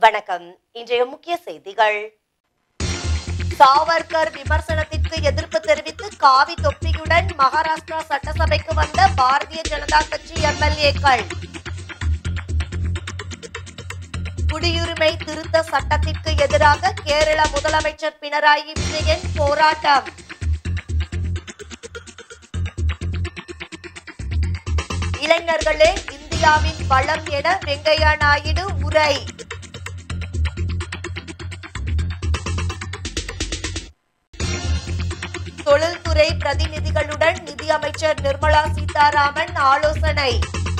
வணக்கம் இன்றைய முக்கிய செய்திகள் சாவர்கர் விமர்சனத்திற்கு எதிர்ப்பு தெரிவித்து காவி தொப்பியுடன் மகாராஷ்டிரா சட்டசபைக்கு வந்த பாரதிய ஜனதா கட்சி எம்எல்ஏக்கள் குடியுரிமை திருத்த சட்டத்திற்கு எதிராக கேரள முதலமைச்சர் பினராயி விஜயன் போராட்டம் இளைஞர்களே இந்தியாவின் வளம் என வெங்கையா நாயுடு உரை தொழில்துறை பிரதிநிதிகளுடன் நிதியமைச்சர் நிர்மலா சீதாராமன் ஆலோசனை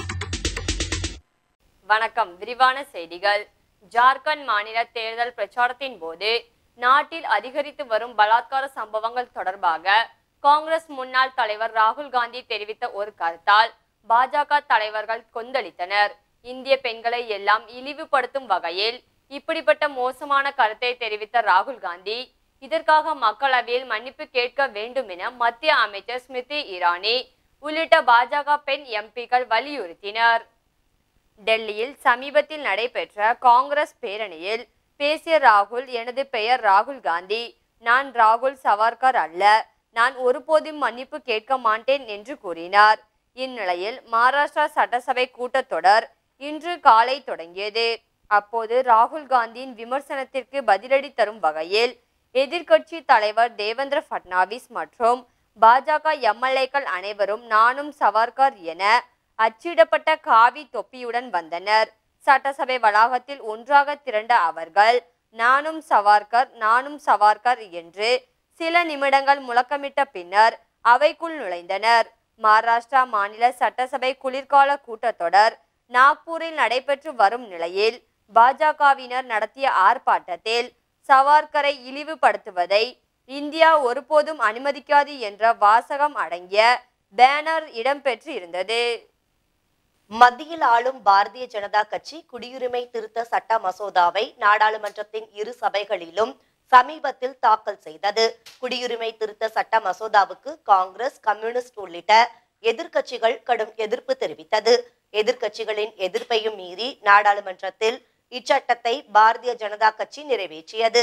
வணக்கம் விரிவான செய்திகள் ஜார்க்கண்ட் மாநில தேர்தல் பிரச்சாரத்தின் போது நாட்டில் அதிகரித்து வரும் பலாத்கார சம்பவங்கள் தொடர்பாக காங்கிரஸ் முன்னாள் தலைவர் ராகுல் காந்தி தெரிவித்த ஒரு கருத்தால் பாஜக தலைவர்கள் கொந்தளித்தனர் இந்திய பெண்களை எல்லாம் இழிவுபடுத்தும் வகையில் இப்படிப்பட்ட மோசமான கருத்தை தெரிவித்த ராகுல் காந்தி இதற்காக மக்களவையில் மன்னிப்பு கேட்க வேண்டும் என மத்திய அமைச்சர் ஸ்மிருதி இரானி உள்ளிட்ட பாஜக பெண் எம்பிக்கள் வலியுறுத்தினர் டெல்லியில் சமீபத்தில் நடைபெற்ற காங்கிரஸ் பேரணியில் பேசிய ராகுல் எனது பெயர் ராகுல் காந்தி நான் ராகுல் சவார்கர் அல்ல நான் ஒருபோதும் மன்னிப்பு கேட்க மாட்டேன் என்று கூறினார் இந்நிலையில் மகாராஷ்டிரா சட்டசபை கூட்டத்தொடர் இன்று காலை தொடங்கியது அப்போது ராகுல் காந்தியின் விமர்சனத்திற்கு பதிலடி தரும் வகையில் எதிர்க்கட்சி தலைவர் தேவேந்திர ஃபட்னாவிஸ் மற்றும் பாஜக எம்எல்ஏக்கள் அனைவரும் நானும் சவார்கர் என அச்சிடப்பட்ட காவி தொப்பியுடன் வந்தனர் சட்டசபை வளாகத்தில் ஒன்றாக திரண்ட அவர்கள் நானும் சவார்கர் நானும் சவார்கர் என்று சில நிமிடங்கள் முழக்கமிட்ட பின்னர் அவைக்குள் நுழைந்தனர் மகாராஷ்டிரா மாநில சட்டசபை குளிர்கால கூட்டத்தொடர் நாக்பூரில் நடைபெற்று வரும் நிலையில் பாஜகவினர் நடத்திய ஆர்ப்பாட்டத்தில் சவார்கரை இழிவுபடுத்துவதை இந்தியா ஒருபோதும் அனுமதிக்காது என்ற வாசகம் அடங்கிய பேனர் இடம்பெற்று இருந்தது மத்தியில் ஆளும் பாரதிய ஜனதா கட்சி குடியுரிமை திருத்த சட்ட மசோதாவை நாடாளுமன்றத்தின் இரு சபைகளிலும் சமீபத்தில் தாக்கல் செய்தது குடியுரிமை திருத்த சட்ட மசோதாவுக்கு காங்கிரஸ் கம்யூனிஸ்ட் உள்ளிட்ட எதிர்க்கட்சிகள் கடும் எதிர்ப்பு தெரிவித்தது எதிர்க்கட்சிகளின் எதிர்ப்பையும் மீறி நாடாளுமன்றத்தில் இச்சட்டத்தை பாரதிய ஜனதா கட்சி நிறைவேற்றியது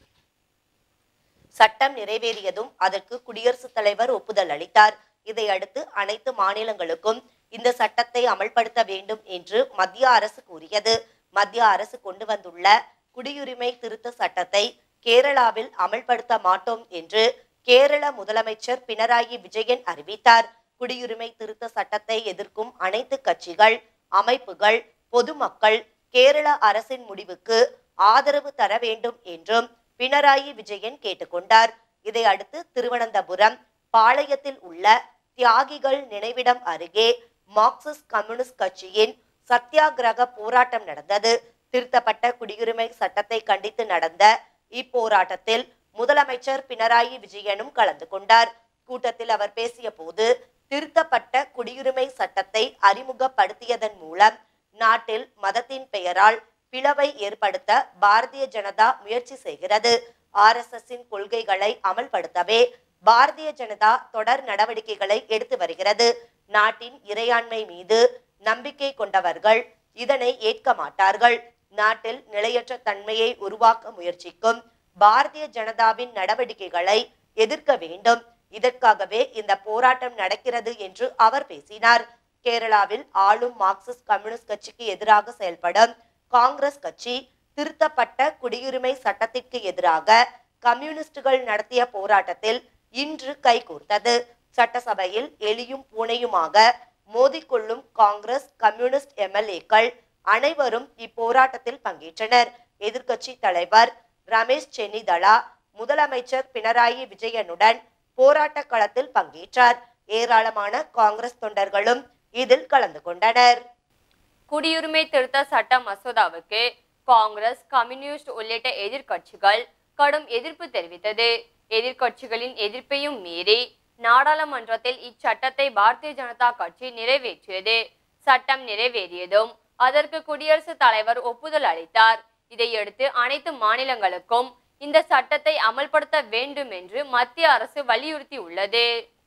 சட்டம் நிறைவேறியதும் அதற்கு குடியரசுத் தலைவர் ஒப்புதல் அளித்தார் இதையடுத்து அனைத்து மாநிலங்களுக்கும் இந்த சட்டத்தை அமல்படுத்த வேண்டும் என்று மத்திய அரசு கூறியது மத்திய அரசு கொண்டு வந்துள்ள குடியுரிமை திருத்த சட்டத்தை கேரளாவில் அமல்படுத்த மாட்டோம் என்று கேரள முதலமைச்சர் பினராயி விஜயன் அறிவித்தார் குடியுரிமை திருத்த சட்டத்தை எதிர்க்கும் அனைத்து கட்சிகள் அமைப்புகள் பொதுமக்கள் கேரள அரசின் முடிவுக்கு ஆதரவு தர வேண்டும் என்றும் பினராயி விஜயன் கேட்டுக்கொண்டார் இதை அடுத்து திருவனந்தபுரம் பாளையத்தில் உள்ள தியாகிகள் நினைவிடம் அருகே மார்க்சிஸ்ட் கம்யூனிஸ்ட் கட்சியின் சத்தியாகிரக போராட்டம் நடந்தது திருத்தப்பட்ட குடியுரிமை சட்டத்தை கண்டித்து நடந்த இப்போராட்டத்தில் முதலமைச்சர் பினராயி விஜயனும் கலந்து கொண்டார் கூட்டத்தில் அவர் பேசிய போது திருத்தப்பட்ட குடியுரிமை சட்டத்தை அறிமுகப்படுத்தியதன் மூலம் நாட்டில் மதத்தின் பெயரால் பிளவை ஏற்படுத்த பாரதிய ஜனதா முயற்சி செய்கிறது ஆர் எஸ் எஸ் கொள்கைகளை அமல்படுத்தவே பாரதிய ஜனதா தொடர் நடவடிக்கைகளை எடுத்து வருகிறது நாட்டின் இறையாண்மை மீது நம்பிக்கை கொண்டவர்கள் இதனை ஏற்க மாட்டார்கள் நாட்டில் நிலையற்ற தன்மையை உருவாக்க முயற்சிக்கும் பாரதிய ஜனதாவின் நடவடிக்கைகளை எதிர்க்க வேண்டும் இதற்காகவே இந்த போராட்டம் நடக்கிறது என்று அவர் பேசினார் கேரளாவில் ஆளும் மார்க்சிஸ்ட் கம்யூனிஸ்ட் கட்சிக்கு எதிராக செயல்படும் காங்கிரஸ் கட்சி திருத்தப்பட்ட குடியுரிமை சட்டத்திற்கு எதிராக கம்யூனிஸ்டுகள் நடத்திய போராட்டத்தில் இன்று கைகோர்த்தது சட்டசபையில் எலியும் பூனையுமாக மோதிக்கொள்ளும் காங்கிரஸ் கம்யூனிஸ்ட் எம்எல்ஏக்கள் அனைவரும் இப்போராட்டத்தில் பங்கேற்றனர் எதிர்க்கட்சி தலைவர் ரமேஷ் சென்னிதலா முதலமைச்சர் பினராயி விஜயனுடன் போராட்ட களத்தில் பங்கேற்றார் ஏராளமான காங்கிரஸ் தொண்டர்களும் இதில் கலந்து கொண்டனர் குடியுரிமை திருத்த சட்ட மசோதாவுக்கு காங்கிரஸ் கம்யூனிஸ்ட் உள்ளிட்ட எதிர்க்கட்சிகள் கடும் எதிர்ப்பு தெரிவித்தது எதிர்க்கட்சிகளின் எதிர்ப்பையும் மீறி நாடாளுமன்றத்தில் இச்சட்டத்தை பாரதிய ஜனதா கட்சி நிறைவேற்றியது சட்டம் நிறைவேறியதும் அதற்கு குடியரசுத் தலைவர் ஒப்புதல் அளித்தார் இதையடுத்து அனைத்து மாநிலங்களுக்கும் இந்த சட்டத்தை அமல்படுத்த வேண்டும் என்று மத்திய அரசு வலியுறுத்தி உள்ளது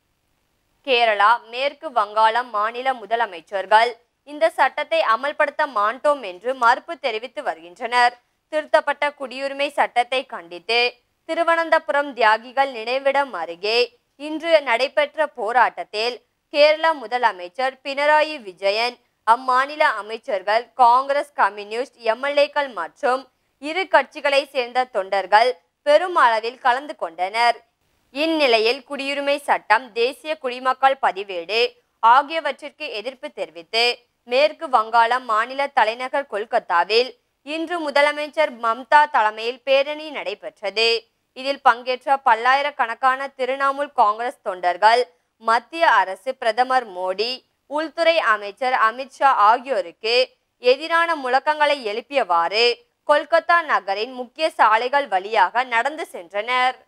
கேரளா மேற்கு வங்காளம் மாநில முதலமைச்சர்கள் இந்த சட்டத்தை அமல்படுத்த மாட்டோம் என்று மறுப்பு தெரிவித்து வருகின்றனர் திருத்தப்பட்ட குடியுரிமை சட்டத்தை கண்டித்து திருவனந்தபுரம் தியாகிகள் நினைவிடம் அருகே இன்று நடைபெற்ற போராட்டத்தில் கேரள முதலமைச்சர் பினராயி விஜயன் அம்மாநில அமைச்சர்கள் காங்கிரஸ் கம்யூனிஸ்ட் எம்எல்ஏக்கள் மற்றும் இரு கட்சிகளை சேர்ந்த தொண்டர்கள் பெரும் அளவில் கலந்து கொண்டனர் இந்நிலையில் குடியுரிமை சட்டம் தேசிய குடிமக்கள் பதிவேடு ஆகியவற்றிற்கு எதிர்ப்பு தெரிவித்து மேற்கு வங்காளம் மாநில தலைநகர் கொல்கத்தாவில் இன்று முதலமைச்சர் மம்தா தலைமையில் பேரணி நடைபெற்றது இதில் பங்கேற்ற பல்லாயிரக்கணக்கான திரிணாமுல் காங்கிரஸ் தொண்டர்கள் மத்திய அரசு பிரதமர் மோடி உள்துறை அமைச்சர் அமித்ஷா ஆகியோருக்கு எதிரான முழக்கங்களை எழுப்பியவாறு கொல்கத்தா நகரின் முக்கிய சாலைகள் வழியாக நடந்து சென்றனர்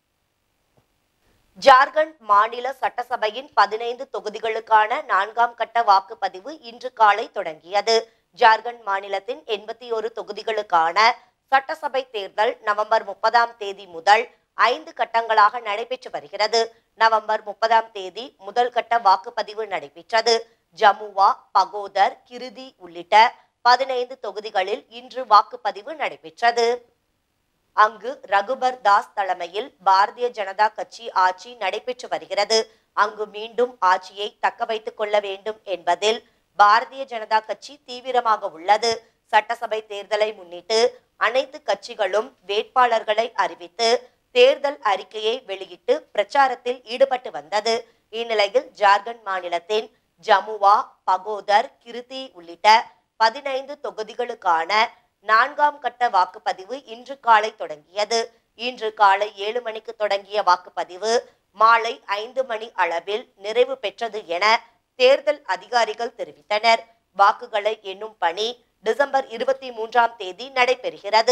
ஜார்க்கண்ட் மாநில சட்டசபையின் பதினைந்து தொகுதிகளுக்கான நான்காம் கட்ட வாக்குப்பதிவு இன்று காலை தொடங்கியது ஜார்க்கண்ட் மாநிலத்தின் எண்பத்தி ஒரு தொகுதிகளுக்கான சட்டசபை தேர்தல் நவம்பர் முப்பதாம் தேதி முதல் ஐந்து கட்டங்களாக நடைபெற்று வருகிறது நவம்பர் முப்பதாம் தேதி முதல் கட்ட வாக்குப்பதிவு நடைபெற்றது ஜமுவா பகோதர் கிருதி உள்ளிட்ட பதினைந்து தொகுதிகளில் இன்று வாக்குப்பதிவு நடைபெற்றது அங்கு ரகுபர் தாஸ் தலைமையில் பாரதிய ஜனதா கட்சி ஆட்சி நடைபெற்று வருகிறது அங்கு மீண்டும் ஆட்சியை தக்க வைத்துக் கொள்ள வேண்டும் என்பதில் பாரதிய ஜனதா கட்சி தீவிரமாக உள்ளது சட்டசபை தேர்தலை முன்னிட்டு அனைத்து கட்சிகளும் வேட்பாளர்களை அறிவித்து தேர்தல் அறிக்கையை வெளியிட்டு பிரச்சாரத்தில் ஈடுபட்டு வந்தது இந்நிலையில் ஜார்க்கண்ட் மாநிலத்தின் ஜமுவா பகோதர் கிருதி உள்ளிட்ட பதினைந்து தொகுதிகளுக்கான நான்காம் கட்ட வாக்குப்பதிவு இன்று காலை தொடங்கியது இன்று காலை ஏழு மணிக்கு தொடங்கிய வாக்குப்பதிவு மாலை ஐந்து மணி அளவில் நிறைவு பெற்றது என தேர்தல் அதிகாரிகள் தெரிவித்தனர் வாக்குகளை எண்ணும் பணி டிசம்பர் இருபத்தி மூன்றாம் தேதி நடைபெறுகிறது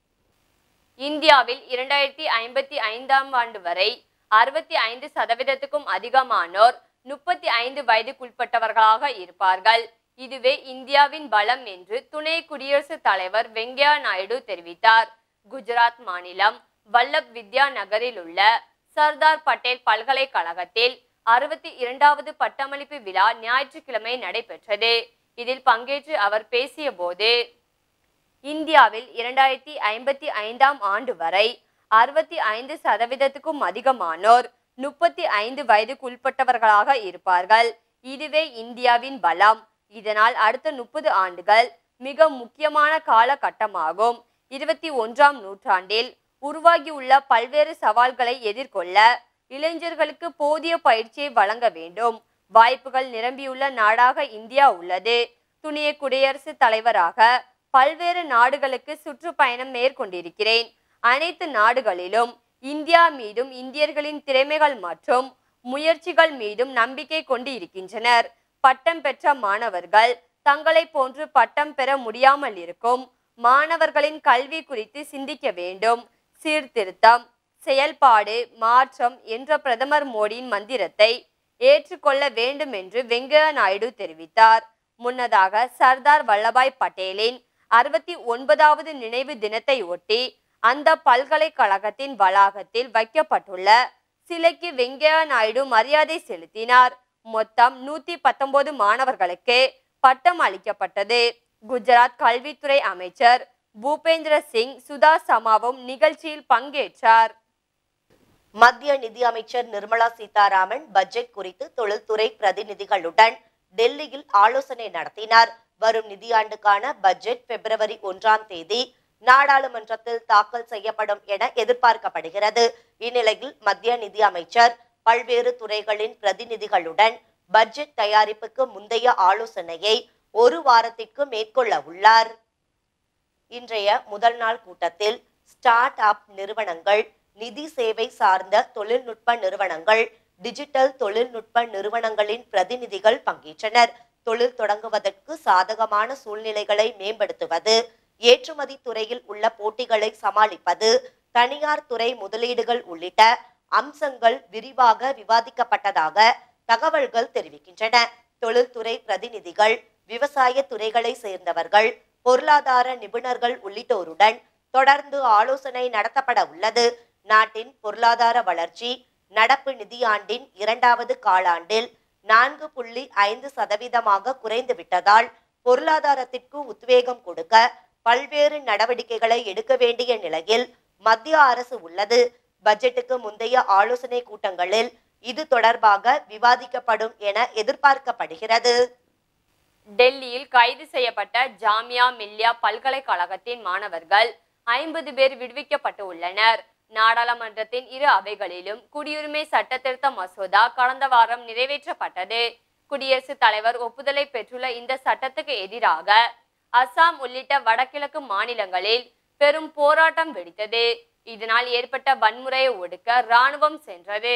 இந்தியாவில் இரண்டாயிரத்தி ஐம்பத்தி ஐந்தாம் ஆண்டு வரை அறுபத்தி ஐந்து சதவீதத்துக்கும் அதிகமானோர் முப்பத்தி ஐந்து வயதுக்குட்பட்டவர்களாக இருப்பார்கள் இதுவே இந்தியாவின் பலம் என்று துணை குடியரசுத் தலைவர் வெங்கையா நாயுடு தெரிவித்தார் குஜராத் மாநிலம் வல்லப் வித்யா நகரில் உள்ள சர்தார் பட்டேல் பல்கலைக்கழகத்தில் அறுபத்தி இரண்டாவது பட்டமளிப்பு விழா ஞாயிற்றுக்கிழமை நடைபெற்றது இதில் பங்கேற்று அவர் பேசிய போது இந்தியாவில் இரண்டாயிரத்தி ஐம்பத்தி ஐந்தாம் ஆண்டு வரை அறுபத்தி ஐந்து சதவீதத்துக்கும் அதிகமானோர் முப்பத்தி ஐந்து வயதுக்குட்பட்டவர்களாக இருப்பார்கள் இதுவே இந்தியாவின் பலம் இதனால் அடுத்த முப்பது ஆண்டுகள் மிக முக்கியமான காலகட்டமாகும் இருபத்தி ஒன்றாம் நூற்றாண்டில் உருவாகியுள்ள பல்வேறு சவால்களை எதிர்கொள்ள இளைஞர்களுக்கு போதிய பயிற்சியை வழங்க வேண்டும் வாய்ப்புகள் நிரம்பியுள்ள நாடாக இந்தியா உள்ளது துணிய குடியரசுத் தலைவராக பல்வேறு நாடுகளுக்கு சுற்றுப்பயணம் மேற்கொண்டிருக்கிறேன் அனைத்து நாடுகளிலும் இந்தியா மீதும் இந்தியர்களின் திறமைகள் மற்றும் முயற்சிகள் மீதும் நம்பிக்கை கொண்டு இருக்கின்றனர் பட்டம் பெற்ற மாணவர்கள் தங்களை போன்று பட்டம் பெற முடியாமல் இருக்கும் மாணவர்களின் கல்வி குறித்து சிந்திக்க வேண்டும் சீர்திருத்தம் செயல்பாடு மாற்றம் என்ற பிரதமர் மோடியின் மந்திரத்தை ஏற்றுக்கொள்ள வேண்டும் என்று வெங்கையா நாயுடு தெரிவித்தார் முன்னதாக சர்தார் வல்லபாய் பட்டேலின் அறுபத்தி ஒன்பதாவது நினைவு தினத்தை ஒட்டி அந்த பல்கலைக்கழகத்தின் வளாகத்தில் வைக்கப்பட்டுள்ள சிலைக்கு வெங்கையா நாயுடு மரியாதை செலுத்தினார் மொத்தம் நூத்தி பத்தொன்பது மாணவர்களுக்கு பட்டம் அளிக்கப்பட்டது குஜராத் கல்வித்துறை அமைச்சர் பூபேந்திர சிங் சுதா சமாவும் நிகழ்ச்சியில் பங்கேற்றார் மத்திய நிதியமைச்சர் நிர்மலா சீதாராமன் பட்ஜெட் குறித்து தொழில்துறை பிரதிநிதிகளுடன் டெல்லியில் ஆலோசனை நடத்தினார் வரும் நிதியாண்டுக்கான பட்ஜெட் பிப்ரவரி ஒன்றாம் தேதி நாடாளுமன்றத்தில் தாக்கல் செய்யப்படும் என எதிர்பார்க்கப்படுகிறது இந்நிலையில் மத்திய நிதி அமைச்சர் பல்வேறு துறைகளின் பிரதிநிதிகளுடன் பட்ஜெட் தயாரிப்புக்கு முந்தைய ஆலோசனையை ஒரு வாரத்திற்கு மேற்கொள்ள உள்ளார் இன்றைய முதல் நாள் கூட்டத்தில் ஸ்டார்ட் அப் நிறுவனங்கள் நிதி சேவை சார்ந்த தொழில்நுட்ப நிறுவனங்கள் டிஜிட்டல் தொழில்நுட்ப நிறுவனங்களின் பிரதிநிதிகள் பங்கேற்றனர் தொழில் தொடங்குவதற்கு சாதகமான சூழ்நிலைகளை மேம்படுத்துவது ஏற்றுமதி துறையில் உள்ள போட்டிகளை சமாளிப்பது தனியார் துறை முதலீடுகள் உள்ளிட்ட அம்சங்கள் விரிவாக விவாதிக்கப்பட்டதாக தகவல்கள் தெரிவிக்கின்றன தொழில்துறை பிரதிநிதிகள் விவசாய துறைகளை சேர்ந்தவர்கள் பொருளாதார நிபுணர்கள் உள்ளிட்டோருடன் தொடர்ந்து ஆலோசனை நடத்தப்பட உள்ளது நாட்டின் பொருளாதார வளர்ச்சி நடப்பு நிதியாண்டின் இரண்டாவது காலாண்டில் நான்கு புள்ளி ஐந்து சதவீதமாக குறைந்து விட்டதால் பொருளாதாரத்திற்கு உத்வேகம் கொடுக்க பல்வேறு நடவடிக்கைகளை எடுக்க வேண்டிய நிலையில் மத்திய அரசு உள்ளது பட்ஜெட்டுக்கு முந்தைய ஆலோசனை கூட்டங்களில் இது தொடர்பாக விவாதிக்கப்படும் என எதிர்பார்க்கப்படுகிறது டெல்லியில் கைது செய்யப்பட்ட ஜாமியா மில்லியா பல்கலைக்கழகத்தின் மாணவர்கள் ஐம்பது பேர் விடுவிக்கப்பட்டு உள்ளனர் நாடாளுமன்றத்தின் இரு அவைகளிலும் குடியுரிமை சட்ட திருத்த மசோதா கடந்த வாரம் நிறைவேற்றப்பட்டது குடியரசுத் தலைவர் ஒப்புதலை பெற்றுள்ள இந்த சட்டத்துக்கு எதிராக அசாம் உள்ளிட்ட வடகிழக்கு மாநிலங்களில் பெரும் போராட்டம் வெடித்தது இதனால் ஏற்பட்ட வன்முறையை ஒடுக்க ராணுவம் சென்றது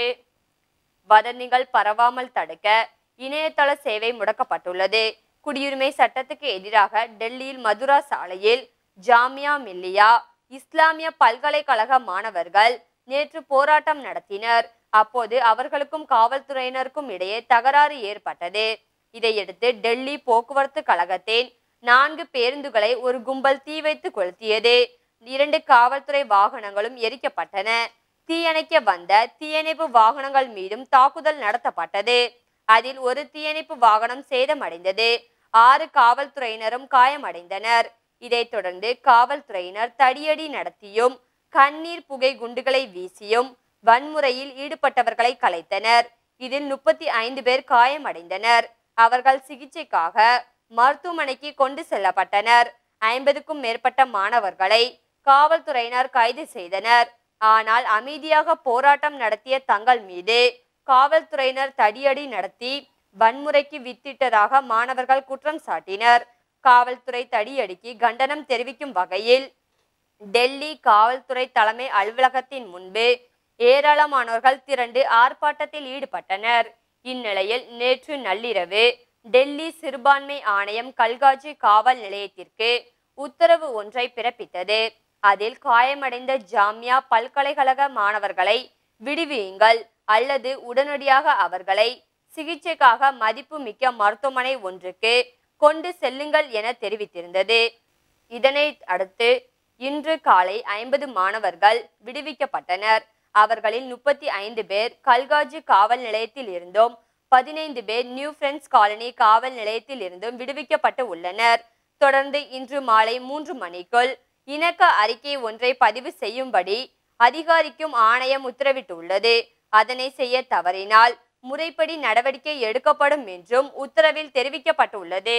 வதந்திகள் பரவாமல் தடுக்க இணையதள சேவை முடக்கப்பட்டுள்ளது குடியுரிமை சட்டத்துக்கு எதிராக டெல்லியில் மதுரா சாலையில் ஜாமியா மில்லியா இஸ்லாமிய பல்கலைக்கழக மாணவர்கள் நேற்று போராட்டம் நடத்தினர் அப்போது அவர்களுக்கும் காவல்துறையினருக்கும் இடையே தகராறு ஏற்பட்டது இதையடுத்து டெல்லி போக்குவரத்து கழகத்தின் நான்கு பேருந்துகளை ஒரு கும்பல் தீ வைத்து கொளுத்தியது இரண்டு காவல்துறை வாகனங்களும் எரிக்கப்பட்டன தீயணைக்க வந்த தீயணைப்பு வாகனங்கள் மீதும் தாக்குதல் நடத்தப்பட்டது அதில் ஒரு தீயணைப்பு வாகனம் சேதமடைந்தது ஆறு காவல்துறையினரும் காயமடைந்தனர் இதைத் தொடர்ந்து காவல்துறையினர் தடியடி நடத்தியும் கண்ணீர் புகை குண்டுகளை வீசியும் வன்முறையில் ஈடுபட்டவர்களை கலைத்தனர் இதில் முப்பத்தி ஐந்து பேர் காயமடைந்தனர் அவர்கள் சிகிச்சைக்காக மருத்துவமனைக்கு கொண்டு செல்லப்பட்டனர் ஐம்பதுக்கும் மேற்பட்ட மாணவர்களை காவல்துறையினர் கைது செய்தனர் ஆனால் அமைதியாக போராட்டம் நடத்திய தங்கள் மீது காவல்துறையினர் தடியடி நடத்தி வன்முறைக்கு வித்திட்டதாக மாணவர்கள் குற்றம் சாட்டினர் காவல்துறை தடியடிக்கு கண்டனம் தெரிவிக்கும் வகையில் டெல்லி காவல்துறை தலைமை அலுவலகத்தின் முன்பு ஏராளமானவர்கள் திரண்டு ஆர்ப்பாட்டத்தில் ஈடுபட்டனர் இந்நிலையில் நேற்று நள்ளிரவு டெல்லி சிறுபான்மை ஆணையம் கல்காஜி காவல் நிலையத்திற்கு உத்தரவு ஒன்றை பிறப்பித்தது அதில் காயமடைந்த ஜாமியா பல்கலைக்கழக மாணவர்களை விடுவியுங்கள் அல்லது உடனடியாக அவர்களை சிகிச்சைக்காக மதிப்புமிக்க மருத்துவமனை ஒன்றுக்கு கொண்டு செல்லுங்கள் என தெரிவித்திருந்தது இதனை அடுத்து இன்று காலை ஐம்பது மாணவர்கள் விடுவிக்கப்பட்டனர் அவர்களில் முப்பத்தி ஐந்து பேர் கல்காஜி காவல் நிலையத்தில் இருந்தும் பதினைந்து பேர் நியூ ஃப்ரெண்ட்ஸ் காலனி காவல் நிலையத்தில் இருந்தும் விடுவிக்கப்பட்டு உள்ளனர் தொடர்ந்து இன்று மாலை மூன்று மணிக்குள் இணக்க அறிக்கை ஒன்றை பதிவு செய்யும்படி அதிகாரிக்கும் ஆணையம் உத்தரவிட்டுள்ளது அதனை செய்ய தவறினால் முறைப்படி நடவடிக்கை எடுக்கப்படும் என்றும் உத்தரவில் தெரிவிக்கப்பட்டுள்ளது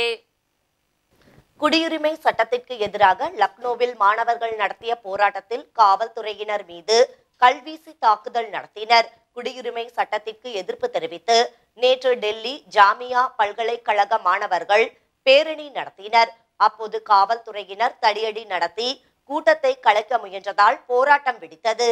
குடியுரிமை சட்டத்திற்கு எதிராக லக்னோவில் மாணவர்கள் நடத்திய போராட்டத்தில் காவல்துறையினர் மீது கல்வீசி தாக்குதல் நடத்தினர் குடியுரிமை சட்டத்திற்கு எதிர்ப்பு தெரிவித்து நேற்று டெல்லி ஜாமியா பல்கலைக்கழக மாணவர்கள் பேரணி நடத்தினர் அப்போது காவல்துறையினர் தடியடி நடத்தி கூட்டத்தை கலைக்க முயன்றதால் போராட்டம் வெடித்தது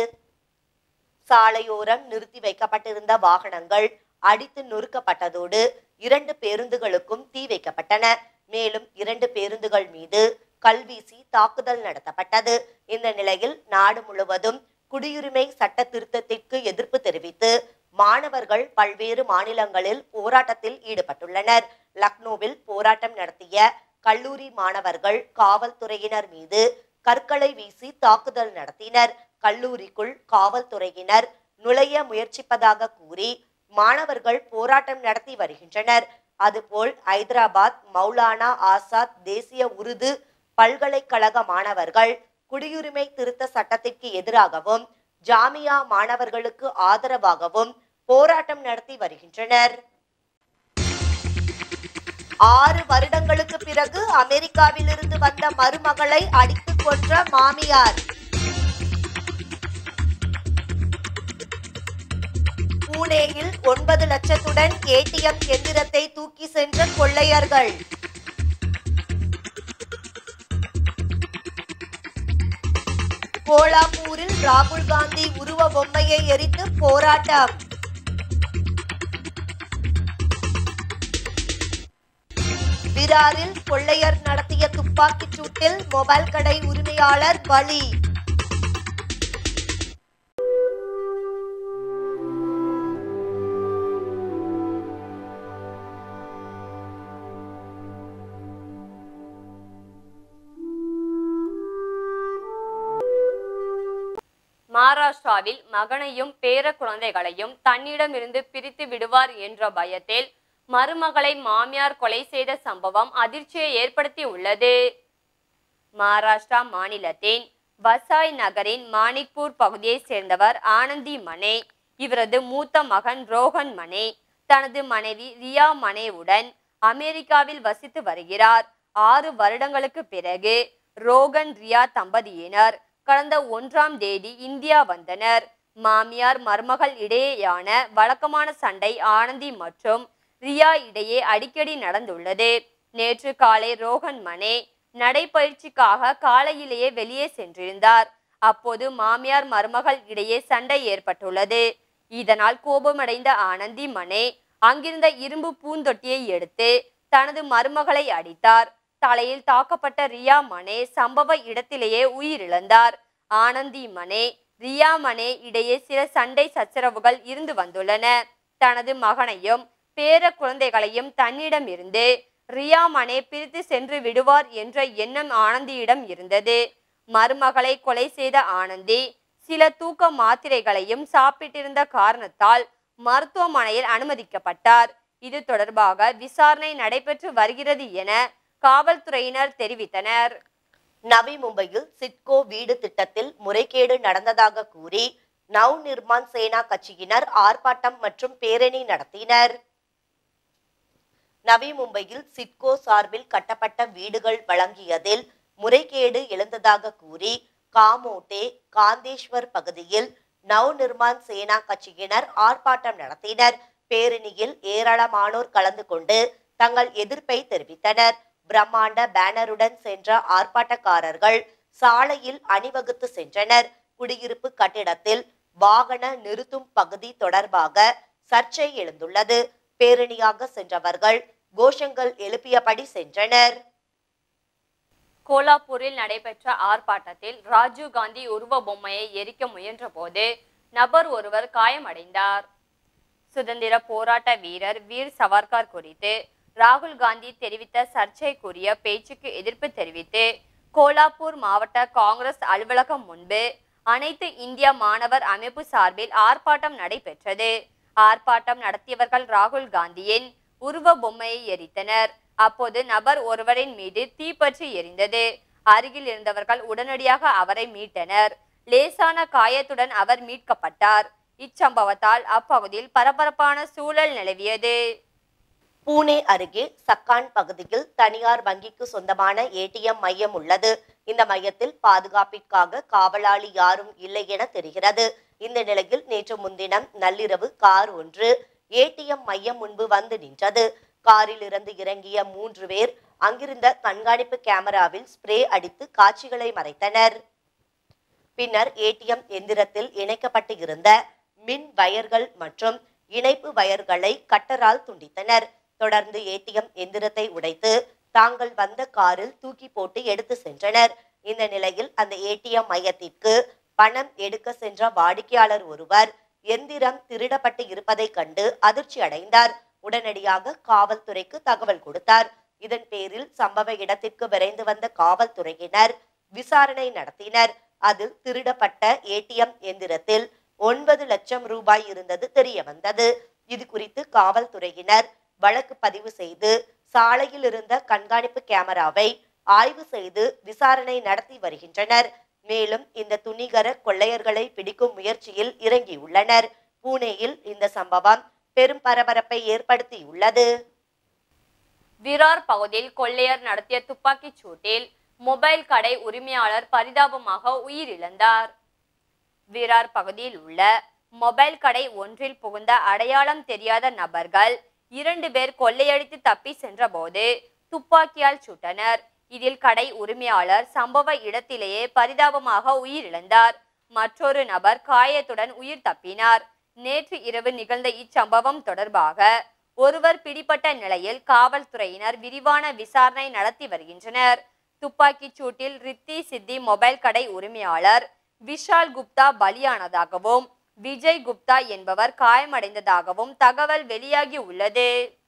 சாலையோரம் நிறுத்தி வைக்கப்பட்டிருந்த வாகனங்கள் அடித்து நொறுக்கப்பட்டதோடு இரண்டு பேருந்துகளுக்கும் தீ வைக்கப்பட்டன மேலும் இரண்டு பேருந்துகள் மீது கல்வீசி தாக்குதல் நடத்தப்பட்டது இந்த நிலையில் நாடு முழுவதும் குடியுரிமை சட்ட திருத்தத்திற்கு எதிர்ப்பு தெரிவித்து மாணவர்கள் பல்வேறு மாநிலங்களில் போராட்டத்தில் ஈடுபட்டுள்ளனர் லக்னோவில் போராட்டம் நடத்திய கல்லூரி மாணவர்கள் காவல்துறையினர் மீது கற்களை வீசி தாக்குதல் நடத்தினர் கல்லூரிக்குள் காவல்துறையினர் நுழைய முயற்சிப்பதாக கூறி மாணவர்கள் போராட்டம் நடத்தி வருகின்றனர் அதுபோல் ஐதராபாத் மௌலானா ஆசாத் தேசிய உருது பல்கலைக்கழக மாணவர்கள் குடியுரிமை திருத்த சட்டத்திற்கு எதிராகவும் ஜாமியா மாணவர்களுக்கு ஆதரவாகவும் போராட்டம் நடத்தி வருகின்றனர் ஆறு வருடங்களுக்கு பிறகு அமெரிக்காவிலிருந்து வந்த மருமகளை அடித்து கொன்ற மாமியார் பூனேயில் ஒன்பது லட்சத்துடன் ஏடிஎம் எந்திரத்தை தூக்கி சென்ற கொள்ளையர்கள் கோலாப்பூரில் ராகுல் காந்தி உருவ பொம்மையை எரித்து போராட்டம் விராரில் கொள்ளையர் நடத்திய துப்பாக்கிச் சூட்டில் மொபைல் கடை உரிமையாளர் பலி மகாராஷ்டிராவில் மகனையும் பேர குழந்தைகளையும் தன்னிடமிருந்து பிரித்து விடுவார் என்ற பயத்தில் மருமகளை மாமியார் கொலை செய்த சம்பவம் அதிர்ச்சியை ஏற்படுத்தி உள்ளது மகாராஷ்டிரா மாநிலத்தின் வசாய் நகரின் மாணிக்பூர் பகுதியைச் சேர்ந்தவர் ஆனந்தி மனே இவரது மூத்த மகன் ரோஹன் மனே தனது மனைவி ரியா மனேவுடன் அமெரிக்காவில் வசித்து வருகிறார் ஆறு வருடங்களுக்கு பிறகு ரோகன் ரியா தம்பதியினர் கடந்த ஒன்றாம் தேதி இந்தியா வந்தனர் மாமியார் மருமகள் இடையேயான வழக்கமான சண்டை ஆனந்தி மற்றும் ரியா இடையே அடிக்கடி நடந்துள்ளது நேற்று காலை ரோஹன் மனே நடைப்பயிற்சிக்காக காலையிலேயே வெளியே சென்றிருந்தார் அப்போது மாமியார் மருமகள் இடையே சண்டை ஏற்பட்டுள்ளது இதனால் கோபமடைந்த ஆனந்தி மனே அங்கிருந்த இரும்பு பூந்தொட்டியை எடுத்து தனது மருமகளை அடித்தார் தலையில் தாக்கப்பட்ட ரியா மனே சம்பவ இடத்திலேயே உயிரிழந்தார் ஆனந்தி மனே ரியா மனே இடையே சில சண்டை சச்சரவுகள் இருந்து வந்துள்ளன தனது மகனையும் பேர குழந்தைகளையும் தன்னிடமிருந்து ரியா மனே பிரித்து சென்று விடுவார் என்ற எண்ணம் ஆனந்தியிடம் இருந்தது மருமகளை கொலை செய்த ஆனந்தி சில தூக்க மாத்திரைகளையும் சாப்பிட்டிருந்த காரணத்தால் மருத்துவமனையில் அனுமதிக்கப்பட்டார் இது தொடர்பாக விசாரணை நடைபெற்று வருகிறது என காவல்துறையினர் தெரிவித்தனர் நவி மும்பையில் சிட்கோ வீடு திட்டத்தில் முறைகேடு நடந்ததாக கூறி நவ் நிர்மான் சேனா கட்சியினர் ஆர்ப்பாட்டம் மற்றும் பேரணி நடத்தினர் நவி மும்பையில் சிட்கோ சார்பில் கட்டப்பட்ட வீடுகள் வழங்கியதில் முறைகேடு எழுந்ததாக கூறி காமோட்டே காந்தேஸ்வர் பகுதியில் நவ் நிர்மான் சேனா கட்சியினர் ஆர்ப்பாட்டம் நடத்தினர் பேரணியில் ஏராளமானோர் கலந்து கொண்டு தங்கள் எதிர்ப்பை தெரிவித்தனர் பிரம்மாண்ட பேனருடன் சென்ற ஆர்ப்பாட்டக்காரர்கள் சாலையில் அணிவகுத்து சென்றனர் குடியிருப்பு கட்டிடத்தில் வாகன நிறுத்தும் பகுதி தொடர்பாக சர்ச்சை எழுந்துள்ளது பேரணியாக சென்றவர்கள் கோஷங்கள் எழுப்பியபடி சென்றனர் கோலாப்பூரில் நடைபெற்ற ஆர்ப்பாட்டத்தில் ராஜீவ் காந்தி உருவ பொம்மையை எரிக்க முயன்றபோது நபர் ஒருவர் காயமடைந்தார் சுதந்திர போராட்ட வீரர் வீர் சவர்கார் குறித்து ராகுல் காந்தி தெரிவித்த சர்ச்சைக்குரிய பேச்சுக்கு எதிர்ப்பு தெரிவித்து கோலாப்பூர் மாவட்ட காங்கிரஸ் அலுவலகம் முன்பு அனைத்து இந்திய மாணவர் அமைப்பு சார்பில் ஆர்ப்பாட்டம் நடைபெற்றது ஆர்ப்பாட்டம் நடத்தியவர்கள் ராகுல் காந்தியின் உருவ பொம்மையை எரித்தனர் அப்போது நபர் ஒருவரின் மீது தீப்பற்றி எரிந்தது அருகில் இருந்தவர்கள் உடனடியாக அவரை மீட்டனர் லேசான காயத்துடன் அவர் மீட்கப்பட்டார் இச்சம்பவத்தால் அப்பகுதியில் பரபரப்பான சூழல் நிலவியது பூனே அருகே சக்கான் பகுதியில் தனியார் வங்கிக்கு சொந்தமான ஏடிஎம் மையம் உள்ளது இந்த மையத்தில் பாதுகாப்பிற்காக காவலாளி யாரும் இல்லை என தெரிகிறது இந்த நிலையில் நேற்று முன்தினம் நள்ளிரவு கார் ஒன்று ஏடிஎம் மையம் முன்பு வந்து நின்றது காரில் இருந்து இறங்கிய மூன்று பேர் அங்கிருந்த கண்காணிப்பு கேமராவில் ஸ்ப்ரே அடித்து காட்சிகளை மறைத்தனர் பின்னர் ஏடிஎம் எந்திரத்தில் இணைக்கப்பட்டு இருந்த மின் வயர்கள் மற்றும் இணைப்பு வயர்களை கட்டரால் துண்டித்தனர் தொடர்ந்து ஏடிஎம் எந்திரத்தை உடைத்து தாங்கள் வந்த காரில் தூக்கி போட்டு எடுத்து சென்றனர் இந்த நிலையில் அந்த ஏடிஎம் மையத்திற்கு பணம் எடுக்க சென்ற வாடிக்கையாளர் ஒருவர் எந்திரம் திருடப்பட்டு இருப்பதை கண்டு அதிர்ச்சி அடைந்தார் உடனடியாக காவல்துறைக்கு தகவல் கொடுத்தார் இதன் பேரில் சம்பவ இடத்திற்கு விரைந்து வந்த காவல்துறையினர் விசாரணை நடத்தினர் அதில் திருடப்பட்ட ஏடிஎம் எந்திரத்தில் ஒன்பது லட்சம் ரூபாய் இருந்தது தெரிய வந்தது இது குறித்து காவல்துறையினர் வழக்கு பதிவு செய்து சாலையில் இருந்த கண்காணிப்பு கேமராவை ஆய்வு செய்து விசாரணை நடத்தி வருகின்றனர் மேலும் இந்த துணிகர கொள்ளையர்களை பிடிக்கும் முயற்சியில் இறங்கியுள்ளனர் பூனேயில் இந்த சம்பவம் பெரும் பரபரப்பை ஏற்படுத்தியுள்ளது விரார் பகுதியில் கொள்ளையர் நடத்திய துப்பாக்கிச் சூட்டில் மொபைல் கடை உரிமையாளர் பரிதாபமாக உயிரிழந்தார் விரார் பகுதியில் உள்ள மொபைல் கடை ஒன்றில் புகுந்த அடையாளம் தெரியாத நபர்கள் இரண்டு பேர் கொள்ளையடித்து தப்பி சென்றபோது துப்பாக்கியால் சுட்டனர் இதில் கடை உரிமையாளர் சம்பவ இடத்திலேயே பரிதாபமாக உயிரிழந்தார் மற்றொரு நபர் காயத்துடன் உயிர் தப்பினார் நேற்று இரவு நிகழ்ந்த இச்சம்பவம் தொடர்பாக ஒருவர் பிடிபட்ட நிலையில் காவல்துறையினர் விரிவான விசாரணை நடத்தி வருகின்றனர் துப்பாக்கிச் சூட்டில் ரித்தி சித்தி மொபைல் கடை உரிமையாளர் விஷால் குப்தா பலியானதாகவும் விஜய் குப்தா என்பவர் காயமடைந்ததாகவும் தகவல் வெளியாகி உள்ளது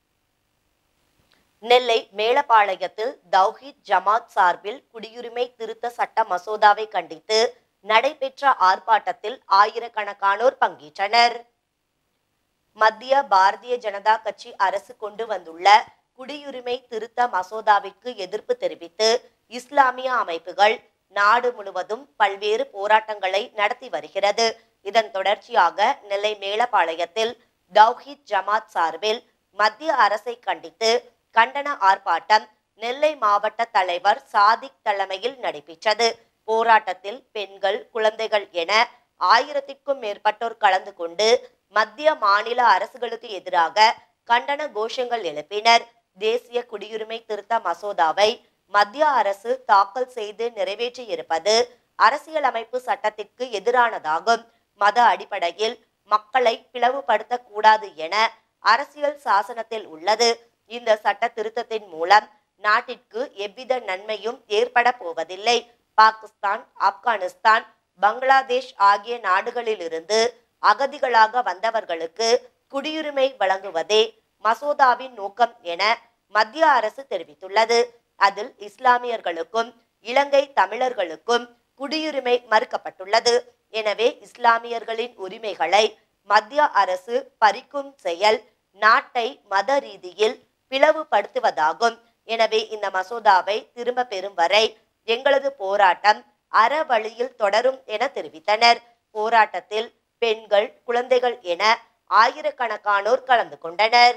நெல்லை மேலப்பாளையத்தில் தௌஹீத் ஜமாத் சார்பில் குடியுரிமை திருத்த சட்ட மசோதாவை கண்டித்து நடைபெற்ற ஆர்ப்பாட்டத்தில் ஆயிரக்கணக்கானோர் பங்கேற்றனர் மத்திய பாரதிய ஜனதா கட்சி அரசு கொண்டு வந்துள்ள குடியுரிமை திருத்த மசோதாவிற்கு எதிர்ப்பு தெரிவித்து இஸ்லாமிய அமைப்புகள் நாடு முழுவதும் பல்வேறு போராட்டங்களை நடத்தி வருகிறது இதன் தொடர்ச்சியாக நெல்லை மேலப்பாளையத்தில் தௌஹித் ஜமாத் சார்பில் மத்திய அரசை கண்டித்து கண்டன ஆர்ப்பாட்டம் நெல்லை மாவட்ட தலைவர் சாதிக் தலைமையில் நடைபெற்றது போராட்டத்தில் பெண்கள் குழந்தைகள் என ஆயிரத்திற்கும் மேற்பட்டோர் கலந்து கொண்டு மத்திய மாநில அரசுகளுக்கு எதிராக கண்டன கோஷங்கள் எழுப்பினர் தேசிய குடியுரிமை திருத்த மசோதாவை மத்திய அரசு தாக்கல் செய்து நிறைவேற்றியிருப்பது அரசியலமைப்பு சட்டத்திற்கு எதிரானதாகும் மத அடிப்படையில் மக்களை பிளவுபடுத்தக் கூடாது என அரசியல் சாசனத்தில் உள்ளது இந்த சட்ட திருத்தத்தின் மூலம் நாட்டிற்கு எவ்வித நன்மையும் ஏற்பட போவதில்லை பாகிஸ்தான் ஆப்கானிஸ்தான் பங்களாதேஷ் ஆகிய நாடுகளிலிருந்து அகதிகளாக வந்தவர்களுக்கு குடியுரிமை வழங்குவதே மசோதாவின் நோக்கம் என மத்திய அரசு தெரிவித்துள்ளது அதில் இஸ்லாமியர்களுக்கும் இலங்கை தமிழர்களுக்கும் குடியுரிமை மறுக்கப்பட்டுள்ளது எனவே இஸ்லாமியர்களின் உரிமைகளை மத்திய அரசு பறிக்கும் செயல் நாட்டை மத ரீதியில் பிளவுபடுத்துவதாகும் எனவே இந்த மசோதாவை திரும்ப பெறும் வரை எங்களது போராட்டம் அற வழியில் தொடரும் என தெரிவித்தனர் போராட்டத்தில் பெண்கள் குழந்தைகள் என ஆயிரக்கணக்கானோர் கலந்து கொண்டனர்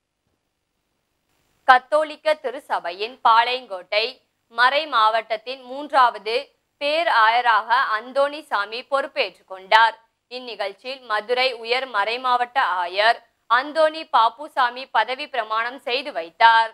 கத்தோலிக்க திருச்சபையின் பாளையங்கோட்டை மறை மாவட்டத்தின் மூன்றாவது பேர் ஆயராக அந்தோணி சாமி பொறுப்பேற்றுக் கொண்டார் இந்நிகழ்ச்சியில் மதுரை உயர் மறைமாவட்ட ஆயர் அந்தோணி பாப்புசாமி பதவி பிரமாணம் செய்து வைத்தார்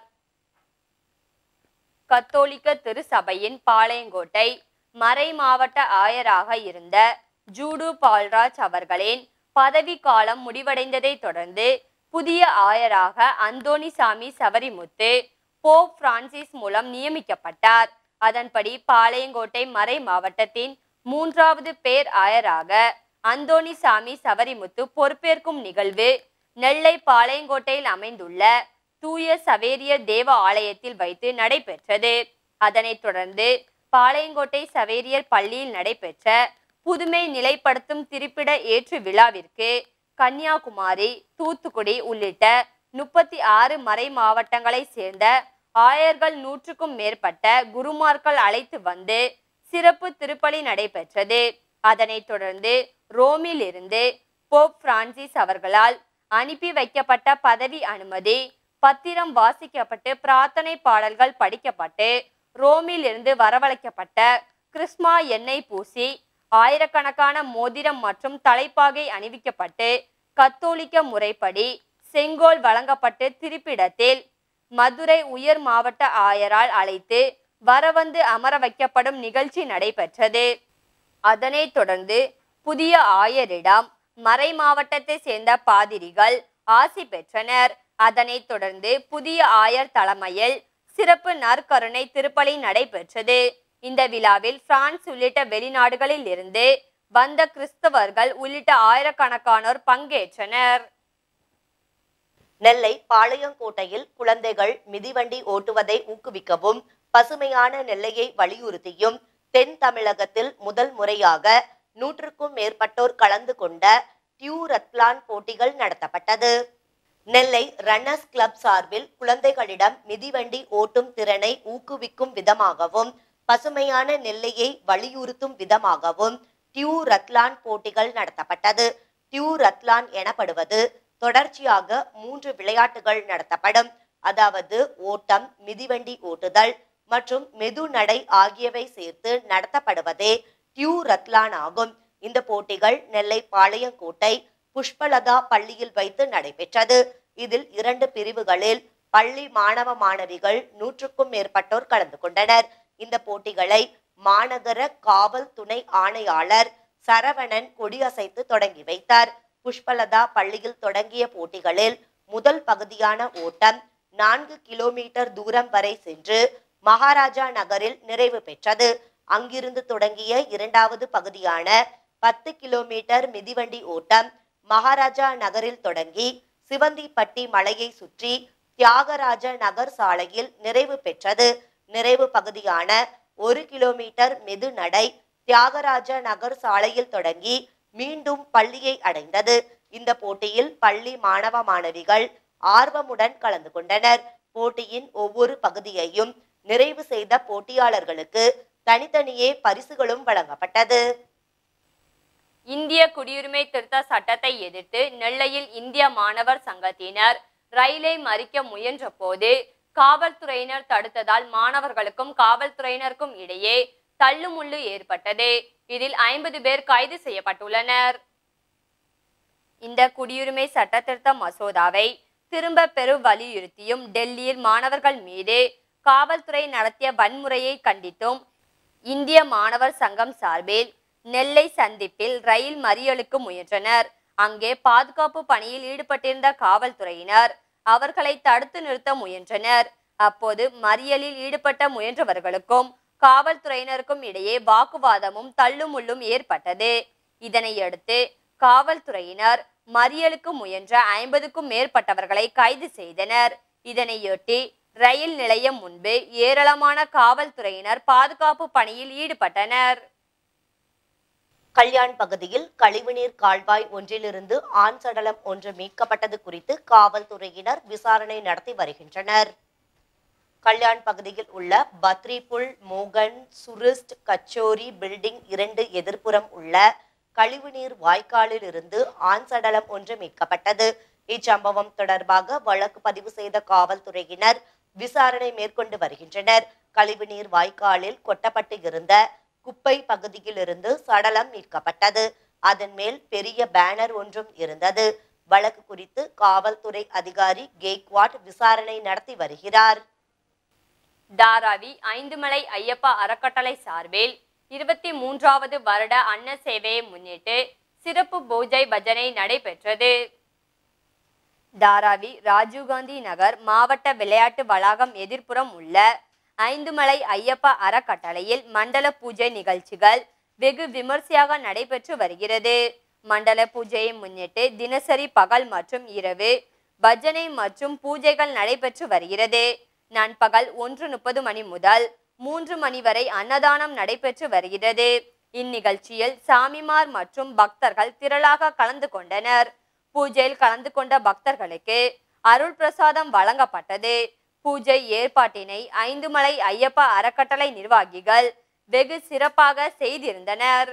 கத்தோலிக்க திருச்சபையின் பாளையங்கோட்டை மறை மாவட்ட ஆயராக இருந்த ஜூடு பால்ராஜ் அவர்களின் பதவி காலம் முடிவடைந்ததை தொடர்ந்து புதிய ஆயராக அந்தோணிசாமி சவரிமுத்து போப் பிரான்சிஸ் மூலம் நியமிக்கப்பட்டார் அதன்படி பாளையங்கோட்டை மறை மாவட்டத்தின் மூன்றாவது பேர் ஆயராக அந்தோணிசாமி சவரிமுத்து பொறுப்பேற்கும் நிகழ்வு நெல்லை பாளையங்கோட்டையில் அமைந்துள்ள தூய சவேரியர் தேவ ஆலயத்தில் வைத்து நடைபெற்றது அதனைத் தொடர்ந்து பாளையங்கோட்டை சவேரியர் பள்ளியில் நடைபெற்ற புதுமை நிலைப்படுத்தும் திருப்பிட ஏற்று விழாவிற்கு கன்னியாகுமரி தூத்துக்குடி உள்ளிட்ட முப்பத்தி ஆறு மறை மாவட்டங்களை சேர்ந்த ஆயர்கள் நூற்றுக்கும் மேற்பட்ட குருமார்கள் அழைத்து வந்து சிறப்பு திருப்பலி நடைபெற்றது அதனைத் தொடர்ந்து ரோமில் இருந்து போப் பிரான்சிஸ் அவர்களால் அனுப்பி வைக்கப்பட்ட பதவி அனுமதி பத்திரம் வாசிக்கப்பட்டு பிரார்த்தனை பாடல்கள் படிக்கப்பட்டு ரோமில் இருந்து வரவழைக்கப்பட்ட கிறிஸ்மா எண்ணெய் பூசி ஆயிரக்கணக்கான மோதிரம் மற்றும் தலைப்பாகை அணிவிக்கப்பட்டு கத்தோலிக்க முறைப்படி செங்கோல் வழங்கப்பட்டு திருப்பிடத்தில் மதுரை உயர் மாவட்ட ஆயரால் அழைத்து வரவந்து அமர வைக்கப்படும் நிகழ்ச்சி நடைபெற்றது அதனைத் தொடர்ந்து புதிய ஆயரிடம் மறை மாவட்டத்தை சேர்ந்த பாதிரிகள் ஆசி பெற்றனர் அதனைத் தொடர்ந்து புதிய ஆயர் தலைமையில் சிறப்பு நற்கருணை திருப்பலி நடைபெற்றது இந்த விழாவில் பிரான்ஸ் உள்ளிட்ட வெளிநாடுகளில் இருந்து வந்த கிறிஸ்தவர்கள் உள்ளிட்ட ஆயிரக்கணக்கானோர் பங்கேற்றனர் நெல்லை பாளையங்கோட்டையில் குழந்தைகள் மிதிவண்டி ஓட்டுவதை ஊக்குவிக்கவும் பசுமையான நெல்லையை வலியுறுத்தியும் தென் தமிழகத்தில் முதல் முறையாக நூற்றுக்கும் மேற்பட்டோர் கலந்து கொண்ட டியூரத்லான் போட்டிகள் நடத்தப்பட்டது நெல்லை ரன்னர்ஸ் கிளப் சார்பில் குழந்தைகளிடம் மிதிவண்டி ஓட்டும் திறனை ஊக்குவிக்கும் விதமாகவும் பசுமையான நெல்லையை வலியுறுத்தும் விதமாகவும் டியூ ரத்லான் போட்டிகள் நடத்தப்பட்டது டியூ ரத்லான் எனப்படுவது தொடர்ச்சியாக மூன்று விளையாட்டுகள் நடத்தப்படும் அதாவது ஓட்டம் மிதிவண்டி ஓட்டுதல் மற்றும் மெது நடை ஆகியவை சேர்த்து நடத்தப்படுவதே டியூ ரத்லான் ஆகும் இந்த போட்டிகள் நெல்லை பாளையங்கோட்டை புஷ்பலதா பள்ளியில் வைத்து நடைபெற்றது இதில் இரண்டு பிரிவுகளில் பள்ளி மாணவ மாணவிகள் நூற்றுக்கும் மேற்பட்டோர் கலந்து கொண்டனர் இந்த போட்டிகளை மாநகர காவல் துணை ஆணையாளர் சரவணன் கொடியசைத்து தொடங்கி வைத்தார் புஷ்பலதா பள்ளியில் தொடங்கிய போட்டிகளில் முதல் பகுதியான ஓட்டம் நான்கு கிலோமீட்டர் தூரம் வரை சென்று மகாராஜா நகரில் நிறைவு பெற்றது அங்கிருந்து தொடங்கிய இரண்டாவது பகுதியான பத்து கிலோமீட்டர் மிதிவண்டி ஓட்டம் மகாராஜா நகரில் தொடங்கி சிவந்திப்பட்டி மலையை சுற்றி தியாகராஜ நகர் சாலையில் நிறைவு பெற்றது நிறைவு பகுதியான ஒரு கிலோமீட்டர் மெது நடை தியாகராஜ நகர் சாலையில் தொடங்கி மீண்டும் பள்ளியை அடைந்தது இந்த போட்டியில் பள்ளி மாணவ மாணவிகள் ஆர்வமுடன் கலந்து கொண்டனர் போட்டியின் ஒவ்வொரு பகுதியையும் நிறைவு செய்த போட்டியாளர்களுக்கு தனித்தனியே பரிசுகளும் வழங்கப்பட்டது இந்திய குடியுரிமை திருத்த சட்டத்தை எதிர்த்து நெல்லையில் இந்திய மாணவர் சங்கத்தினர் ரயிலை மறிக்க முயன்ற போது காவல்துறையினர் தடுத்ததால் மாணவர்களுக்கும் காவல்துறையினருக்கும் இடையே தள்ளுமுள்ளு ஏற்பட்டது இதில் ஐம்பது பேர் கைது செய்யப்பட்டுள்ளனர் இந்த குடியுரிமை சட்ட திருத்த மசோதாவை திரும்ப பெறு வலியுறுத்தியும் டெல்லியில் மாணவர்கள் மீது காவல்துறை நடத்திய வன்முறையை கண்டித்தும் இந்திய மாணவர் சங்கம் சார்பில் நெல்லை சந்திப்பில் ரயில் மறியலுக்கு முயன்றனர் அங்கே பாதுகாப்பு பணியில் ஈடுபட்டிருந்த காவல்துறையினர் அவர்களை தடுத்து நிறுத்த முயன்றனர் அப்போது மறியலில் ஈடுபட்ட முயன்றவர்களுக்கும் காவல்துறையினருக்கும் இடையே வாக்குவாதமும் தள்ளுமுள்ளும் ஏற்பட்டது இதனையடுத்து காவல்துறையினர் மறியலுக்கு முயன்ற ஐம்பதுக்கும் மேற்பட்டவர்களை கைது செய்தனர் இதனையொட்டி ரயில் நிலையம் முன்பு ஏராளமான காவல்துறையினர் பாதுகாப்பு பணியில் ஈடுபட்டனர் கல்யாண் பகுதியில் கழிவுநீர் கால்வாய் ஒன்றிலிருந்து ஆண் சடலம் ஒன்று மீட்கப்பட்டது குறித்து காவல்துறையினர் விசாரணை நடத்தி வருகின்றனர் கல்யாண் பகுதியில் உள்ள பத்ரிபுல் மோகன் சுரிஸ்ட் கச்சோரி பில்டிங் இரண்டு எதிர்ப்புறம் உள்ள கழிவுநீர் வாய்க்காலில் இருந்து ஆண் சடலம் ஒன்று மீட்கப்பட்டது இச்சம்பவம் தொடர்பாக வழக்கு பதிவு செய்த காவல்துறையினர் விசாரணை மேற்கொண்டு வருகின்றனர் கழிவுநீர் வாய்க்காலில் கொட்டப்பட்டு இருந்த குப்பை பகுதியிலிருந்து சடலம் மீட்கப்பட்டது அதன் மேல் பெரிய பேனர் ஒன்றும் இருந்தது வழக்கு குறித்து காவல்துறை அதிகாரி கேக்வாட் விசாரணை நடத்தி வருகிறார் தாராவி ஐந்துமலை ஐயப்பா அறக்கட்டளை சார்பில் இருபத்தி மூன்றாவது வருட அன்ன சேவையை முன்னிட்டு சிறப்பு பூஜை பஜனை நடைபெற்றது தாராவி ராஜீவ்காந்தி நகர் மாவட்ட விளையாட்டு வளாகம் எதிர்ப்புறம் உள்ள ஐந்துமலை ஐயப்பா அறக்கட்டளையில் மண்டல பூஜை நிகழ்ச்சிகள் வெகு விமர்சையாக நடைபெற்று வருகிறது மண்டல பூஜையை முன்னிட்டு தினசரி பகல் மற்றும் இரவு பஜனை மற்றும் பூஜைகள் நடைபெற்று வருகிறது நண்பகல் ஒன்று முப்பது மணி முதல் மூன்று மணி வரை அன்னதானம் நடைபெற்று வருகிறது இந்நிகழ்ச்சியில் சாமிமார் மற்றும் பக்தர்கள் திரளாக கலந்து கொண்டனர் பூஜையில் கலந்து கொண்ட பக்தர்களுக்கு அருள் பிரசாதம் வழங்கப்பட்டது பூஜை ஏற்பாட்டினை ஐந்துமலை ஐயப்பா அறக்கட்டளை நிர்வாகிகள் வெகு சிறப்பாக செய்திருந்தனர்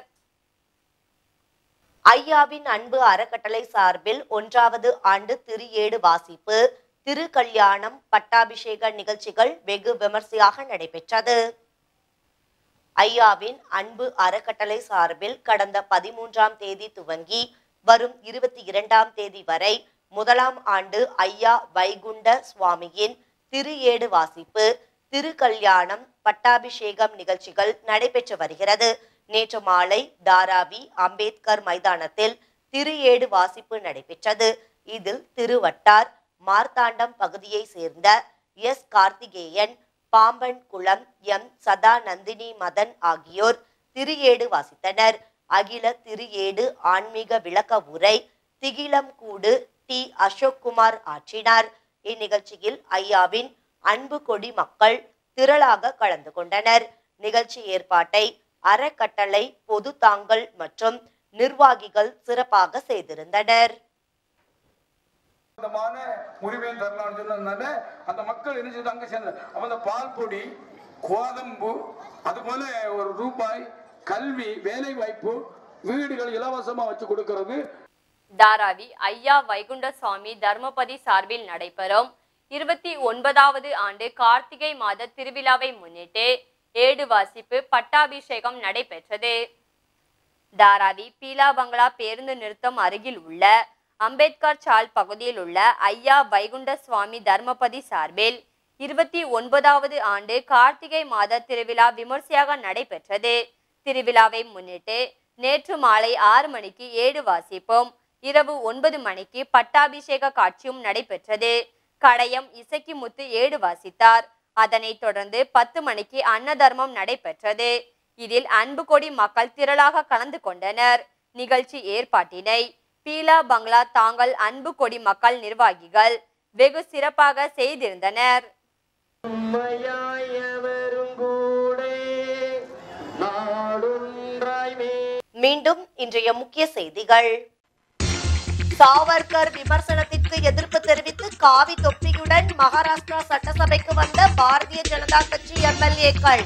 ஐயாவின் அன்பு அறக்கட்டளை சார்பில் ஒன்றாவது ஆண்டு திரியேடு வாசிப்பு திருக்கல்யாணம் பட்டாபிஷேக நிகழ்ச்சிகள் வெகு விமர்சையாக நடைபெற்றது ஐயாவின் அன்பு அறக்கட்டளை சார்பில் கடந்த பதிமூன்றாம் தேதி துவங்கி வரும் இருபத்தி இரண்டாம் தேதி வரை முதலாம் ஆண்டு ஐயா வைகுண்ட சுவாமியின் திருஏடு வாசிப்பு திருக்கல்யாணம் பட்டாபிஷேகம் நிகழ்ச்சிகள் நடைபெற்று வருகிறது நேற்று மாலை தாராவி அம்பேத்கர் மைதானத்தில் திருஏடு வாசிப்பு நடைபெற்றது இதில் திருவட்டார் மார்த்தாண்டம் பகுதியை சேர்ந்த எஸ் கார்த்திகேயன் பாம்பன் குளம் எம் சதாநந்தினி மதன் ஆகியோர் திருஏடு வாசித்தனர் அகில திருஏடு ஆன்மீக விளக்க உரை திகிலம் கூடு டி அசோக்குமார் ஆற்றினார் இந்நிகழ்ச்சியில் ஐயாவின் அன்பு கொடி மக்கள் திரளாக கலந்து கொண்டனர் நிகழ்ச்சி ஏற்பாட்டை அறக்கட்டளை பொது தாங்கல் மற்றும் நிர்வாகிகள் சிறப்பாக செய்திருந்தனர் விதமான உரிமையும் தரலாம்னு சொன்னதுனால அந்த மக்கள் என்ன செய்து அங்க சேர்ந்த அப்ப அந்த பால் பொடி கோதம்பு அது போல ஒரு ரூபாய் கல்வி வேலை வாய்ப்பு வீடுகள் இலவசமா வச்சு கொடுக்கறது தாராவி ஐயா வைகுண்ட சுவாமி தர்மபதி சார்பில் நடைபெறும் இருபத்தி ஒன்பதாவது ஆண்டு கார்த்திகை மாத திருவிழாவை முன்னிட்டு ஏடு வாசிப்பு பட்டாபிஷேகம் நடைபெற்றது தாராவி பீலா பங்களா பேருந்து நிறுத்தம் அருகில் உள்ள அம்பேத்கர் சால் பகுதியில் உள்ள ஐயா வைகுண்ட சுவாமி தர்மபதி சார்பில் இருபத்தி ஒன்பதாவது ஆண்டு கார்த்திகை மாத திருவிழா விமர்சையாக நடைபெற்றது திருவிழாவை முன்னிட்டு நேற்று மாலை ஆறு மணிக்கு ஏடு வாசிப்பும் இரவு ஒன்பது மணிக்கு பட்டாபிஷேக காட்சியும் நடைபெற்றது கடையம் இசக்கிமுத்து ஏடு வாசித்தார் அதனைத் தொடர்ந்து பத்து மணிக்கு அன்னதர்மம் நடைபெற்றது இதில் அன்பு கொடி மக்கள் திரளாக கலந்து கொண்டனர் நிகழ்ச்சி ஏற்பாட்டினை பீலா பங்களா தாங்கள் அன்பு கொடி மக்கள் நிர்வாகிகள் வெகு சிறப்பாக செய்திருந்தனர் மீண்டும் இன்றைய முக்கிய செய்திகள் சாவர்கர் விமர்சனத்திற்கு எதிர்ப்பு தெரிவித்து காவி தொப்பியுடன் மகாராஷ்டிரா சட்டசபைக்கு வந்த பாரதிய ஜனதா கட்சி எம்எல்ஏக்கள்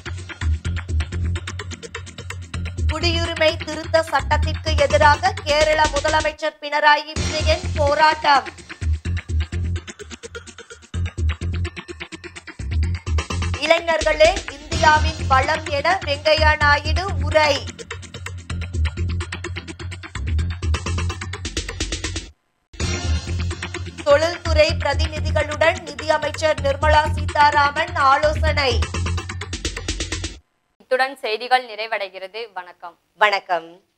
குடியுரிமை திருத்த சட்டத்திற்கு எதிராக கேரள முதலமைச்சர் பினராயி விஜயன் போராட்டம் இளைஞர்களே இந்தியாவின் வளம் என வெங்கையா நாயுடு உரை தொழில்துறை பிரதிநிதிகளுடன் நிதியமைச்சர் நிர்மலா சீதாராமன் ஆலோசனை இத்துடன் செய்திகள் நிறைவடைகிறது வணக்கம் வணக்கம்